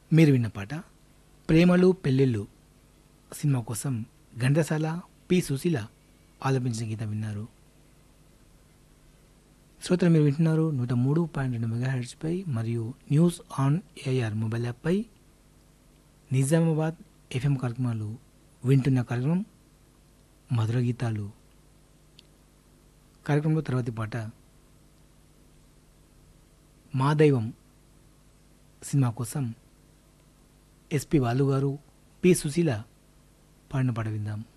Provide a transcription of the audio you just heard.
మీరు విన్న పాట ప్రేమలు పెళ్ళిళ్ళు సినిమా కోసం ఘంటసాల పి సుశీల ఆలపించిన గీతం విన్నారు శ్రోతలు మీరు వింటున్నారు నూట మూడు పాయింట్ రెండు మెగాహెడ్స్పై మరియు న్యూస్ ఆన్ ఏఆర్ మొబైల్ యాప్పై నిజామాబాద్ ఎఫ్ఎం కార్యక్రమాలు వింటున్న కార్యక్రమం మధుర గీతాలు కార్యక్రమంలో తర్వాతి పాట మా దైవం సినిమా కోసం ఎస్పి బాలు గారు పి సుశీల పాడిన పాట విందాం